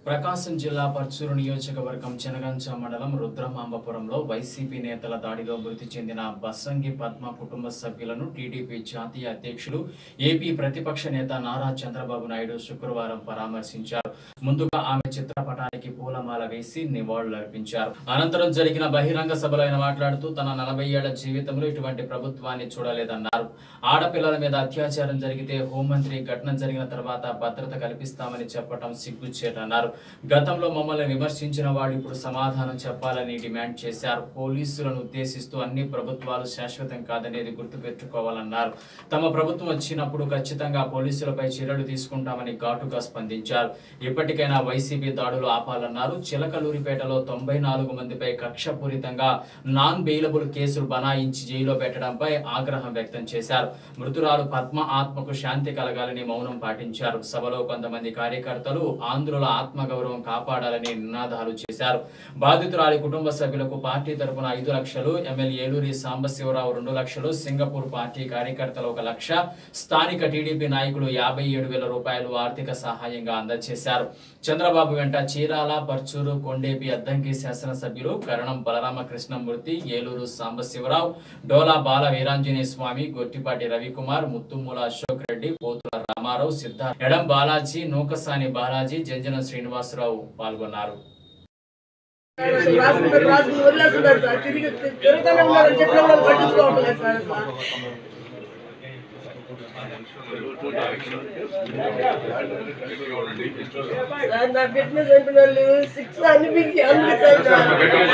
ప్రకాశం జిల్లా పర్చూరు నియోజకవర్గం చెనగంచ మండలం రుద్రమాంబపురంలో వైసీపీ నేతల దాడిలో మృతి చెందిన బస్సంగి పద్మ కుటుంబ సభ్యులను టీడీపీ జాతీయ అధ్యక్షులు ఏపీ ప్రతిపక్ష నేత నారా చంద్రబాబు నాయుడు శుక్రవారం పరామర్శించారు ముందుగా ఆమె చిత్రపటానికి పూలమాల వేసి నివాళులర్పించారు అనంతరం జరిగిన బహిరంగ సభలో ఆయన మాట్లాడుతూ తన నలభై ఏళ్ల జీవితంలో ఇటువంటి ప్రభుత్వాన్ని చూడలేదన్నారు ఆడపిల్లల మీద అత్యాచారం జరిగితే హోంమంత్రి ఘటన జరిగిన తర్వాత భద్రత కల్పిస్తామని చెప్పడం సిగ్గుచేటన్నారు గతంలో మమ్మల్ని విమర్శించిన వాళ్ళు ఇప్పుడు సమాధానం చెప్పాలని డిమాండ్ చేశారు పోలీసులను ఉద్దేశిస్తూ అన్ని ప్రభుత్వాలు శాశ్వతం కాదనేది గుర్తుపెట్టుకోవాలన్నారు తమ ప్రభుత్వం వచ్చినప్పుడు ఖచ్చితంగా పోలీసులపై చర్యలు తీసుకుంటామని ఘాటుగా స్పందించారు ఇప్పటికైనా వైసీపీ దాడులు ఆపాలన్నారు చిలకలూరిపేటలో తొంభై నాలుగు మందిపై కక్షపూరితంగా నాన్ బెయిలబుల్ కేసులు బనాయించి జైల్లో పెట్టడంపై ఆగ్రహం వ్యక్తం చేశారు మృతురాలు పద్మ ఆత్మకు శాంతి కలగాలని మౌనం పాటించారు సభలో కొంతమంది కార్యకర్తలు ఆంధ్రుల ఆత్మగౌరవం కాపాడాలని నినాదాలు చేశారు బాధితురాలి కుటుంబ సభ్యులకు పార్టీ తరపున ఐదు లక్షలు ఎమ్మెల్యే ఏలూరి సాంబశివరావు రెండు లక్షలు సింగపూర్ పార్టీ కార్యకర్తలు ఒక లక్ష స్థానిక టీడీపీ నాయకులు యాభై ఏడు వేల రూపాయలు ఆర్థిక సహాయంగా అందజేశారు చంద్రబాబు వెంట చీరాల పర్చూరు కొండేపి అద్దంకి శాసనసభ్యులు కరణం బలరామకృష్ణమూర్తి ఏలూరు సాంబశివరావు డోలా బాల వీరాంజనేయ స్వామి గొట్టిపాటి రవికుమార్ ముత్తుమూల అశోక్ రెడ్డి పోతుల రామారావు సిద్ధ ఎడం బాలాజీ నూకసాని బాలాజీ జంజన శ్రీనివాసరావు పాల్గొన్నారు రాసుకుంటారు రాసుకుని వదిలేస్తున్నారు సార్ తిరిగి తిరుగుతూనే ఉన్నారని చెప్పిన వాళ్ళు పట్టించుకోవట్లేదు సార్ అసలు. సార్ నా పెట్టిన చంపిన వాళ్ళు శిక్ష అన్ని మీకు అందుకు సార్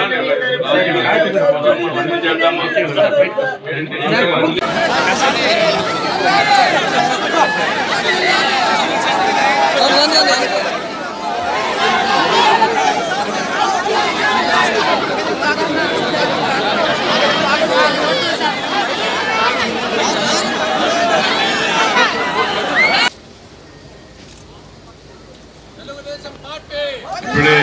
ఇప్పుడే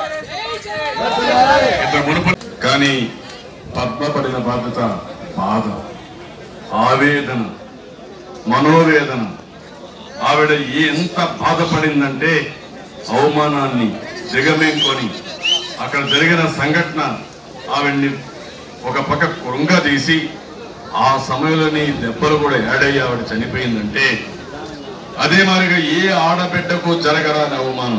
ఇంత మునుపు కానీ పద్మ పడిన బాధ్యత బాధ ఆవేదన మనోవేదన ఆవిడ ఎంత బాధపడిందంటే అవమానాన్ని దిగమేంకొని అక్కడ జరిగిన సంఘటన ఆవిడ్ని ఒక పక్క కృంగదీసి ఆ సమయంలోని దెబ్బలు కూడా ఏడయ్యి ఆవిడ చనిపోయిందంటే అదే మాదిరిగా ఏ ఆడబిడ్డకు జరగరాని అవమానం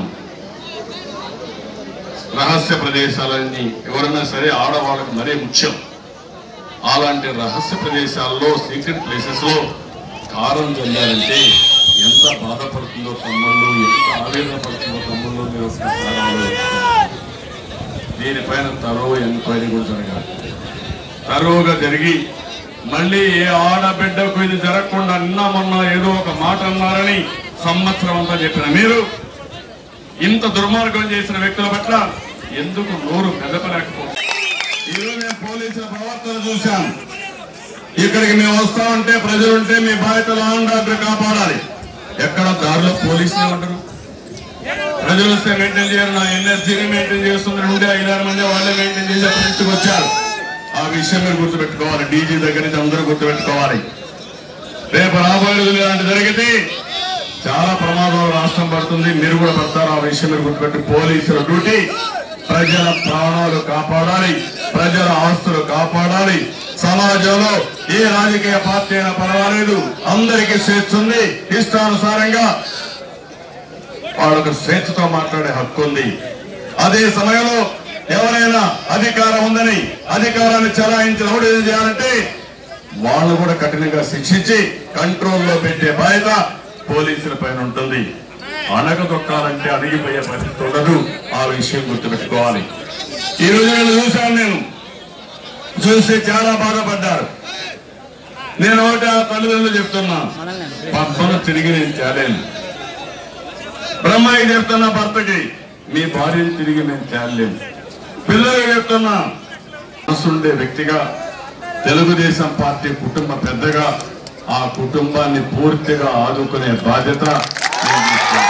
రహస్య ప్రదేశాలన్నీ ఎవరైనా సరే ఆడవాళ్ళకు మరీ ముఖ్యం అలాంటి రహస్య ప్రదేశాల్లో సీక్రెట్ ప్లేసెస్ లో కారం చల్లారంటే ఎంత బాధపడుతుందో తమ్ముళ్ళు ఎంత ఆవేదన పడుతుందో తమ్ముళ్ళు మీరు ఒకసారి ఆలోచించండి. దీనిపైన తరో ఎంక్వైరీ కూడా జరగాలి తరువుగా జరిగి మళ్ళీ ఏ ఆడబిడ్డకు ఇది జరగకుండా నిన్న మొన్న ఏదో ఒక మాట అన్నారని సంవత్సరం అంతా చెప్పిన మీరు ఇంత దుర్మార్గం చేసిన వ్యక్తుల పట్ల ఎందుకు నోరు మెదపలేకపోతుంది ఈరోజు నేను పోలీసుల ప్రవర్తన చూశాను ఇక్కడికి మేము వస్తా ఉంటే ప్రజలుంటే మీ బాధ్యత లా అండ్ ఆర్డర్ కాపాడాలి ఎక్కడ దారిలో పోలీసులే ఉంటారు ప్రజలు వస్తే మెయింటైన్ చేయాలి నా ఎన్ఎస్జీని మెయింటైన్ చేస్తుంది ఉండే ఐదారు మంది వాళ్ళే మెయింటైన్ చేసే పరిస్థితికి వచ్చారు ఆ విషయం మీరు గుర్తుపెట్టుకోవాలి డీజీ దగ్గర నుంచి అందరూ గుర్తుపెట్టుకోవాలి రేపు రాబోయే రోజులు ఇలాంటి జరిగితే చాలా ప్రమాదాలు రాష్ట్రం పడుతుంది మీరు కూడా పడతారు ఆ విషయం మీరు గుర్తుపెట్టి పోలీసుల డ్యూటీ ప్రజల ప్రాణాలు కాపాడాలి ప్రజల ఆస్తులు కాపాడాలి సమాజంలో ఏ రాజకీయ పార్టీ అయినా పర్వాలేదు అందరికీ స్వేచ్ఛ ఉంది ఇష్టానుసారంగా వాళ్ళకు స్వేచ్ఛతో మాట్లాడే హక్కు ఉంది అదే సమయంలో ఎవరైనా అధికారం ఉందని అధికారాన్ని చలాయించినప్పుడు ఏం చేయాలంటే వాళ్ళు కూడా కఠినంగా శిక్షించి కంట్రోల్లో పెట్టే బాధ్యత పోలీసుల పైన ఉంటుంది అనగ దొక్కాలంటే అడిగిపోయే పరిస్థితి ఉండదు ఆ విషయం గుర్తుపెట్టుకోవాలి ఈ రోజు నేను చూశాను నేను చూస్తే చాలా బాధపడ్డారు నేను ఒకటి ఆ తల్లిదండ్రులు చెప్తున్నా పద్మను తిరిగి నేను తేలేను బ్రహ్మయ్య చెప్తున్నా భర్తకి మీ భార్యను తిరిగి మేము తేలేము పిల్లలకి చెప్తున్నా మనసుండే వ్యక్తిగా తెలుగుదేశం పార్టీ కుటుంబ పెద్దగా ఆ కుటుంబాన్ని పూర్తిగా ఆదుకునే బాధ్యత నేను తీసుకున్నాను.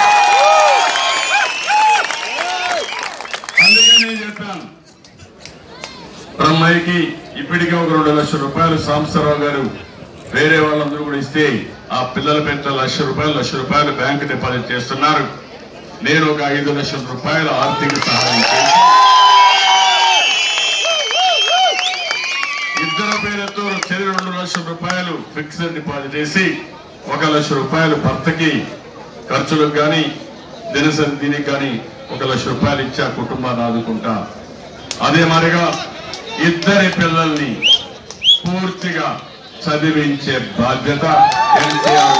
అందుకే నేను చెప్పాను బ్రహ్మయ్యకి ఇప్పటికే ఒక రెండు లక్షల రూపాయలు సాంబశివరావు గారు వేరే వాళ్ళందరూ కూడా ఇస్తే ఆ పిల్లల పేరుతో లక్ష రూపాయలు లక్ష రూపాయలు బ్యాంకు డిపాజిట్ చేస్తున్నారు నేను ఒక ఐదు లక్షల రూపాయల ఆర్థిక సహాయం చేసి ఇద్దరు పేరుతో చెరి రెండు లక్షల రూపాయలు ఫిక్స్డ్ డిపాజిట్ చేసి ఒక లక్ష రూపాయలు భర్తకి ఖర్చులకు కానీ దినసరి దీనికి కానీ ఒక లక్ష రూపాయలు ఇచ్చి ఆ కుటుంబాన్ని ఆదుకుంటా అదే మరిగా ఇద్దరి పిల్లల్ని పూర్తిగా చదివించే బాధ్యత ఎన్టీఆర్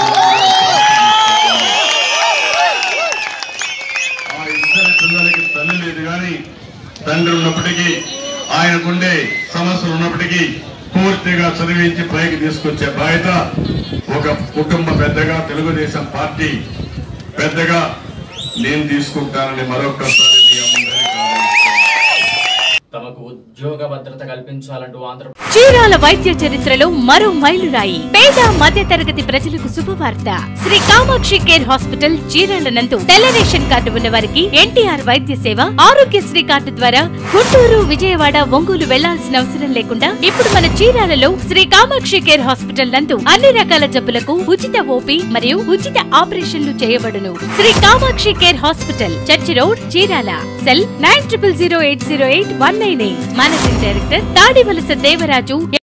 ఆ ఇద్దరి పిల్లలకి తల్లి లేదు కానీ తండ్రి ఉన్నప్పటికీ ఆయనకుండే సమస్యలు ఉన్నప్పటికీ పూర్తిగా చదివించి పైకి తీసుకొచ్చే బాధ్యత ఒక కుటుంబ పెద్దగా తెలుగుదేశం పార్టీ పెద్దగా నేను తీసుకుంటానని మరొకసారి మీ అందరికీ ఆహ్వానిస్తున్నాను. తమకు ఉద్యోగ భద్రత కల్పించాలంటూ ఆంధ్ర చీరాల వైద్య చరిత్రలో మరో మైలురాయి పేద మధ్య తరగతి ప్రజలకు శుభవార్త శ్రీ కామాక్షి కేర్ హాస్పిటల్ చీరాల నందు తెల్ల రేషన్ కార్డు ఉన్న వారికి ఎన్టీఆర్ వైద్య సేవ ఆరోగ్యశ్రీ కార్డు ద్వారా గుంటూరు విజయవాడ ఒంగోలు వెళ్లాల్సిన అవసరం లేకుండా ఇప్పుడు మన చీరాలలో శ్రీ కామాక్షి కేర్ హాస్పిటల్ నందు అన్ని రకాల జబ్బులకు ఉచిత ఓపీ మరియు ఉచిత ఆపరేషన్లు చేయబడును Sri Kamakshi care hospital church road Chirala cell nine triple zero eight zero eight one nine eight managing director Tadivalasa Devaraju